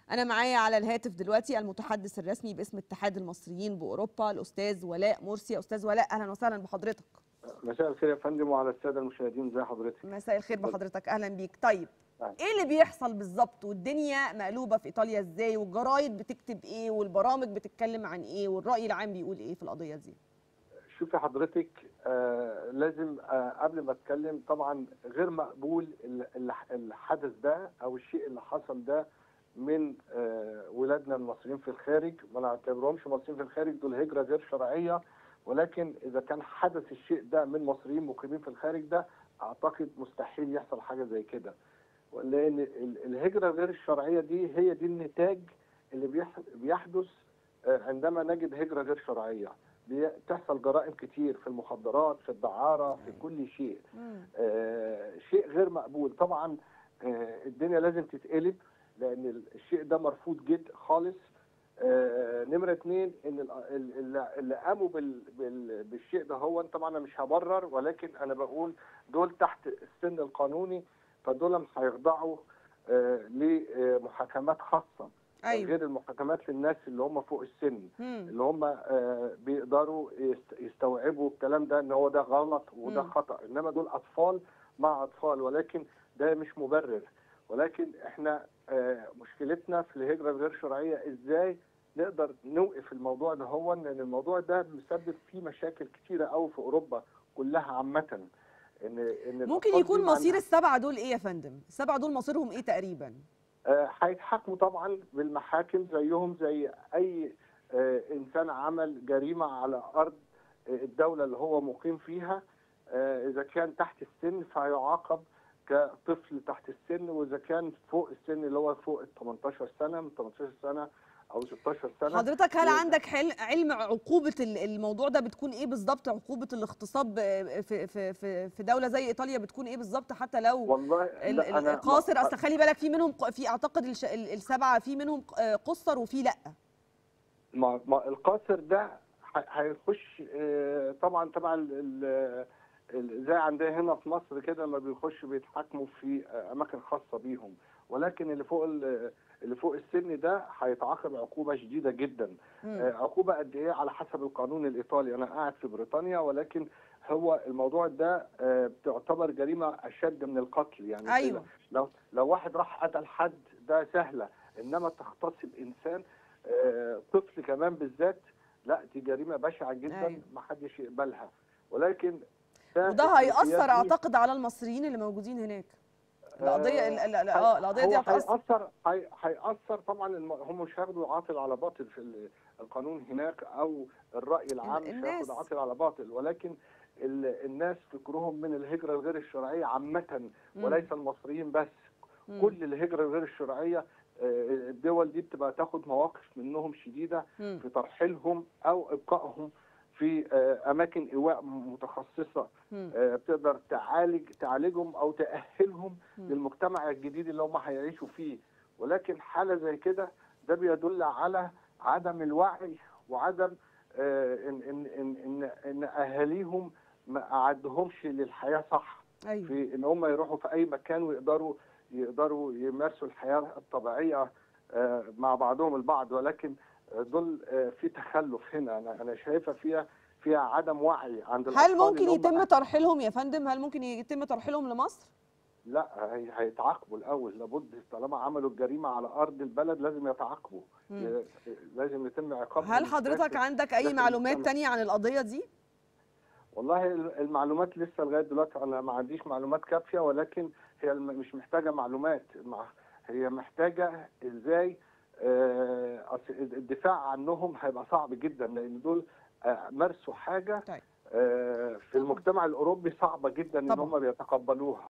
أنا معايا على الهاتف دلوقتي المتحدث الرسمي باسم اتحاد المصريين بأوروبا الأستاذ ولاء مرسي أستاذ ولاء أهلا وسهلا بحضرتك مساء الخير يا فندم وعلى الساده المشاهدين ازي حضرتك مساء الخير بحضرتك أهلا بيك طيب أهلا. إيه اللي بيحصل بالظبط والدنيا مقلوبة في إيطاليا إزاي والجرايد بتكتب إيه والبرامج بتتكلم عن إيه والرأي العام بيقول إيه في القضية دي شوفي حضرتك آه لازم آه قبل ما اتكلم طبعا غير مقبول ال- ال- الحدث ده او الشيء اللي حصل ده من آه ولادنا المصريين في الخارج ما نعتبرهمش مصريين في الخارج دول هجره غير شرعيه ولكن اذا كان حدث الشيء ده من مصريين مقيمين في الخارج ده اعتقد مستحيل يحصل حاجه زي كده لان ال- الهجره غير الشرعيه دي هي دي النتاج اللي بيح- بيحدث آه، عندما نجد هجره غير شرعيه بتحصل جرائم كتير في المخدرات في الدعاره في كل شيء آه شيء غير مقبول طبعا آه الدنيا لازم تتقلب لان ال- الشيء ده مرفوض جدا خالص آه نمره اتنين ان ال- ال- اللي اللي قاموا بال بال بالشيء ده هو طبعا انا مش هبرر ولكن انا بقول دول تحت السن القانوني فدول هيخضعوا آه لمحاكمات خاصه أيوه غير المحاكمات للناس اللي هم فوق السن مم. اللي هم آه، بيقدروا يست- يستوعبوا الكلام ده ان هو ده غلط وده مم. خطا انما دول اطفال مع اطفال ولكن ده مش مبرر ولكن احنا آه، مشكلتنا في الهجره الغير شرعيه ازاي نقدر نوقف الموضوع ده هو لان الموضوع ده مسبب فيه مشاكل كتيره قوي في اوروبا كلها عامه ان ان ممكن الأطفال يكون دي ما مصير عندها- السبعة دول إيه يا فندم السبعة دول مصيرهم إيه تقريبا آه، هيتحاكموا طبعا بالمحاكم زيهم زي اي آه، انسان عمل جريمه على ارض آه، الدوله اللي هو مقيم فيها آه، اذا كان تحت السن فيعاقب كطفل تحت السن واذا كان فوق السن اللي هو فوق ال 18 سنه من 18 سنه او 16 سنه حضرتك هل يبقى- عندك حل علم عقوبة ال- الموضوع ده بتكون ايه بالظبط عقوبة الاغتصاب آه، في في في في دولة زي ايطاليا بتكون ايه بالظبط حتى لو والله ال- لا، ال- أنا- القاصر ما- اصل خلي بالك في منهم ق- في اعتقد الش- ال- السبعة في منهم آه، قصر وفي لا ما, ما القاصر ده ح- هيخش آه، طبعا طبعا ال- ال- زي عندنا هنا في مصر كده لما بيخش بيتحاكموا في آه، اماكن خاصه بيهم ولكن اللي فوق ال- اللي فوق السن ده هيتعاقب عقوبه شديده جدا مم. آه، عقوبه قد ايه على حسب القانون الايطالي انا قاعد في بريطانيا ولكن هو الموضوع ده آه، بتعتبر جريمه اشد من القتل يعني ايوه كده. لو لو واحد راح قتل حد ده سهله انما تغتصب انسان آه، طفل كمان بالذات لا دي جريمه بشعه جدا أيوة. ما حدش يقبلها ولكن ده وده هيأثر السياسي- اعتقد على المصريين اللي موجودين هناك القضية آه، ال- ال- ال- اه القضية دي هو هتأثر هيأثر هي- هيأثر طبعا الم- هم مش هياخدوا عاطل على باطل في ال- القانون هناك او الرأي العام مش الناس. هياخد عاطل على باطل ولكن ال- الناس فكرهم من الهجرة الغير الشرعية عامة مم. وليس المصريين بس مم. كل الهجرة الغير الشرعية آه، الدول دي بتبقى تاخد مواقف منهم شديدة مم. في ترحيلهم او ابقائهم في آه، اماكن ايواء متخصصه مم. آه، بتقدر تعالج تعالجهم او تاهلهم مم. للمجتمع الجديد اللي هم هيعيشوا فيه ولكن حاله زي كده ده بيدل على عدم الوعي وعدم آه، ان ان ان ان, إن اهاليهم ما اعدهمش للحياه صح ايوه في ان هم يروحوا في اي مكان ويقدروا يقدروا يمارسوا الحياه الطبيعيه آه، مع بعضهم البعض ولكن آه، دول آه، في تخلف هنا انا انا شايفه فيها فيها عدم وعي عند هل الأطفال ممكن اللي هم يتم ترحيلهم يا فندم هل ممكن يتم ترحيلهم لمصر لا هي- هيتعاقبوا الاول لابد طالما عملوا الجريمه على ارض البلد لازم يتعاقبوا مم. ي- لازم يتم عقابهم هل حضرتك داخل- عندك اي داخل معلومات المجتمع. تانية عن القضية دي والله ال- المعلومات لسه لغايه دلوقتي انا ما عنديش معلومات كافيه ولكن هي الم- مش محتاجه معلومات مع- هي محتاجه ازاي آه، أصل الدفاع عنهم هيبقى صعب جدا لان دول آه، مارسوا حاجه طيب. آه، في المجتمع الاوروبي صعبه جدا ان طبعا. هم بيتقبلوها